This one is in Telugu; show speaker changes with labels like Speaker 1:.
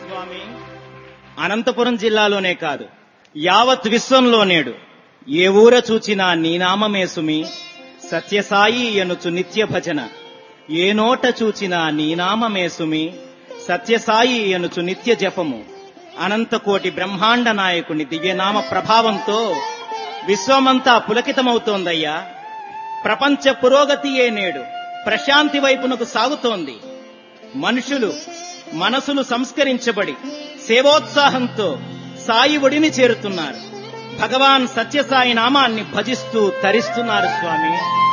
Speaker 1: స్వామి అనంతపురం జిల్లాలోనే కాదు యావత్ విశ్వంలో నేడు ఏ ఊర చూచినా నీ నామమే సుమి సత్యసాయి ఎనుచు నిత్య భజన ఏ నోట చూచినా నీ నామమే సుమి సత్యసాయి ఎనుచు నిత్య జపము అనంతకోటి బ్రహ్మాండ నాయకుని దివ్యనామ ప్రభావంతో విశ్వమంతా పులకితమవుతోందయ్యా ప్రపంచ పురోగతియే నేడు ప్రశాంతి వైపునకు సాగుతోంది మనుషులు మనసులు సంస్కరించబడి సేవోత్సాహంతో సాయి ఒడిని చేరుతున్నారు భగవాన్ సత్యసాయి నామాన్ని భజిస్తూ తరిస్తున్నారు స్వామి